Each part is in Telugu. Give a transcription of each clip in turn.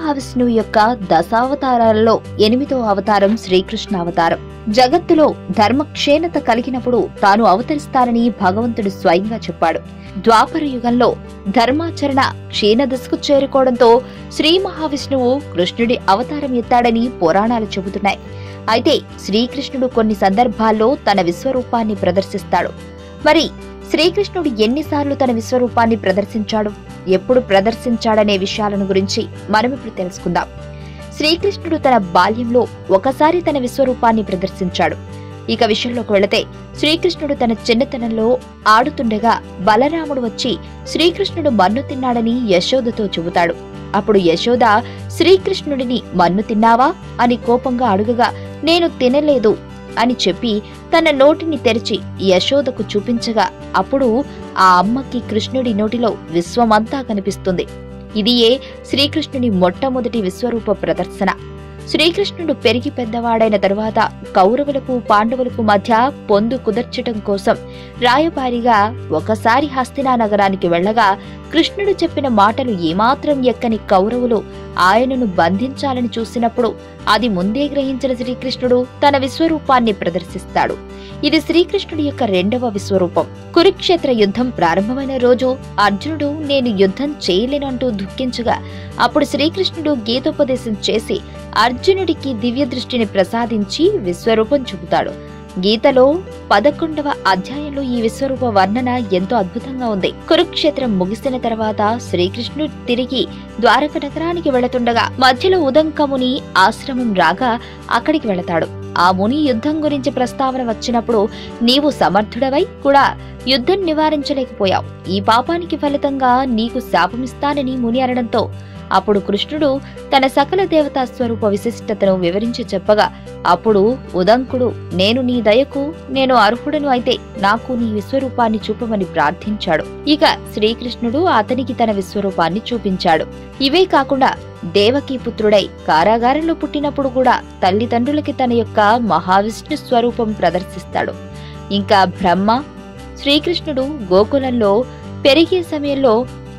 మహావిష్ణువు యొక్క దశావతారాలలో ఎనిమిదో అవతారం శ్రీకృష్ణ అవతారం జగత్తులో ధర్మక్షేణత కలిగినప్పుడు తాను అవతరిస్తానని భగవంతుడు స్వయంగా చెప్పాడు ద్వాపర యుగంలో ధర్మాచరణ క్షీణదశకు చేరుకోవడంతో శ్రీ మహావిష్ణువు కృష్ణుడి అవతారం ఎత్తాడని పురాణాలు చెబుతున్నాయి అయితే శ్రీకృష్ణుడు కొన్ని సందర్భాల్లో తన విశ్వరూపాన్ని ప్రదర్శిస్తాడు మరి శ్రీకృష్ణుడు ఎన్నిసార్లు తన విశ్వరూపాన్ని ప్రదర్శించాడు ఎప్పుడు ప్రదర్శించాడనే విషయాలను గురించి మనం ఇప్పుడు తెలుసుకుందాం శ్రీకృష్ణుడు తన బాల్యంలో ఒకసారి తన విశ్వరూపాన్ని ప్రదర్శించాడు ఇక విషయంలోకి వెళితే శ్రీకృష్ణుడు తన చిన్నతనంలో ఆడుతుండగా బలరాముడు వచ్చి శ్రీకృష్ణుడు మన్ను తిన్నాడని యశోదతో చెబుతాడు అప్పుడు యశోద శ్రీకృష్ణుడిని మన్ను తిన్నావా అని కోపంగా అడుగగా నేను తినలేదు అని చెప్పి తన నోటిని తెరిచి యశోదకు చూపించగా అప్పుడు ఆ అమ్మకి కృష్ణుడి నోటిలో విశ్వమంతా కనిపిస్తుంది ఇదియే శ్రీకృష్ణుని మొట్టమొదటి విశ్వరూప ప్రదర్శన శ్రీకృష్ణుడు పెరిగి పెద్దవాడైన తరువాత కౌరవులకు పాండవులకు మధ్య పొందు కుదర్చటం కోసం రాయబారిగా ఒకసారి హస్తినా నగరానికి వెళ్ళగా కృష్ణుడు చెప్పిన మాటలు ఏమాత్రం ఎక్కని కౌరవులు ఆయనను బంధించాలని చూసినప్పుడు అది ముందే గ్రహించిన శ్రీకృష్ణుడు తన విశ్వరూపాన్ని ప్రదర్శిస్తాడు ఇది శ్రీకృష్ణుడి యొక్క రెండవ విశ్వరూపం కురుక్షేత్ర యుద్ధం ప్రారంభమైన రోజు అర్జునుడు నేను యుద్ధం చేయలేనంటూ దుఃఖించగా అప్పుడు శ్రీకృష్ణుడు గీతోపదేశం చేసి అర్జునుడికి దివ్య దృష్టిని ప్రసాదించి విశ్వరూపం చూపుతాడు గీతలో పదకొండవ అధ్యాయంలో ఈ విశ్వరూప వర్ణన ఎంతో అద్భుతంగా ఉంది కురుక్షేత్రం ముగిసిన తర్వాత శ్రీకృష్ణుడు తిరిగి ద్వారక నగరానికి వెళుతుండగా మధ్యలో ఉదంకముని ఆశ్రమం రాగా అక్కడికి వెళతాడు ఆ ముని యుద్ధం గురించి ప్రస్తావన వచ్చినప్పుడు నీవు సమర్థుడవై కూడా యుద్ధం నివారించలేకపోయావు ఈ పాపానికి ఫలితంగా నీకు శాపమిస్తానని ముని అనడంతో అప్పుడు కృష్ణుడు తన సకల దేవతా స్వరూప విశిష్టతను వివరించి చెప్పగా అప్పుడు ఉదంకుడు నేను నీ దయకు నేను అర్హుడను అయితే నాకు నీ విశ్వరూపాన్ని చూపమని ప్రార్థించాడు ఇక శ్రీకృష్ణుడు అతనికి తన విశ్వరూపాన్ని చూపించాడు ఇవే కాకుండా దేవకీ పుత్రుడై కారాగారంలో పుట్టినప్పుడు కూడా తల్లిదండ్రులకి తన యొక్క మహావిష్ణు స్వరూపం ప్రదర్శిస్తాడు ఇంకా బ్రహ్మ శ్రీకృష్ణుడు గోకులంలో పెరిగే సమయంలో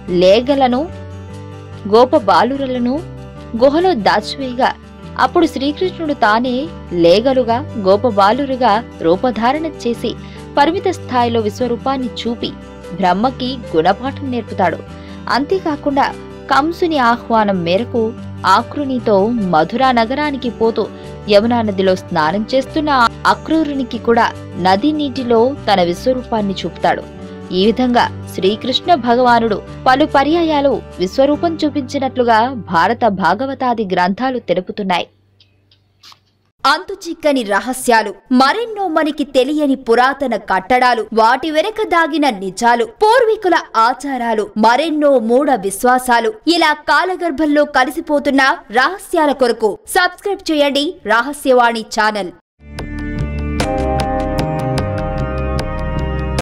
లేగలను గోప బాలురలను గుహలో దాచివేయగా అప్పుడు శ్రీకృష్ణుడు తానే లేగలుగా గోపబాలురుగా రూపధారణ చేసి పరిమిత స్థాయిలో విశ్వరూపాన్ని చూపి బ్రహ్మకి గుణపాఠం నేర్పుతాడు అంతేకాకుండా కంసుని ఆహ్వానం మేరకు ఆక్రునితో మధురా నగరానికి పోతూ యమునా నదిలో స్నానం చేస్తున్న అక్రూరునికి కూడా నది నీటిలో తన విశ్వరూపాన్ని చూపుతాడు ఈ విధంగా శ్రీకృష్ణ భగవానుడు పలు పర్యాయాలు విశ్వరూపం చూపించినట్లుగా భారత భాగవతాది గ్రంథాలు తెలుపుతున్నాయి అంతు చిక్కని రహస్యాలు మరెన్నో మనకి తెలియని పురాతన కట్టడాలు వాటి వెనక దాగిన నిజాలు పూర్వీకుల ఆచారాలు మరెన్నో మూఢ విశ్వాసాలు ఇలా కాలగర్భంలో కలిసిపోతున్న రహస్యాల కొరకు సబ్స్క్రైబ్ చేయండి రహస్యవాణి ఛానల్